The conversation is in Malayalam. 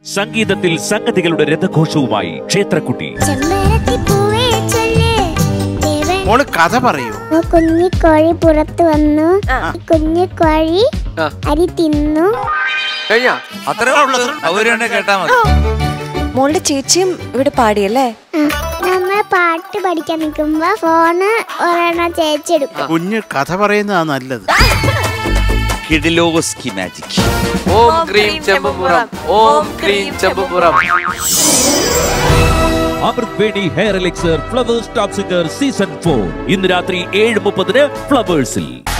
സംഗീതത്തിൽ സംഗതികളുടെ രഥഘോഷവുമായി ക്ഷേത്രക്കുട്ടി ചെമ്പരത്തിപ്പൂവേ ചൊല്ല് ദേവൻ മോള് കഥ പറയൂ ഓ കുഞ്ഞിക്കോഴി പുറത്തു വന്നു കുഞ്ഞിക്കോഴി ആ. അരി തിന്നു കഴിഞ്ഞാ അത്രേ ഉള്ളൂ അവരെ കേട്ടാ മതി മോളുടെ ചേച്ചിയും ഇവിടെ പാടിയല്ലേ ആ, നമ്മൾ പാട്ട് പഠിക്കാൻ നിൽക്കുമ്പോ ഫോണ് ഒരെണ്ണം ചേച്ചെടുക്കും കുഞ്ഞ് കഥ പറയുന്നതാ നല്ലത് കിഡിലോസ്കി മാജിക് ഓം ക്രീം ചെമ്പുപുറം ഓം ക്രീം ചെമ്പുപുറം Amrutveni hair elixir Flowers top singer season four ഇന്ന് രാത്രി ഏഴ് മുപ്പതിന് ഫ്ലവേഴ്സിൽ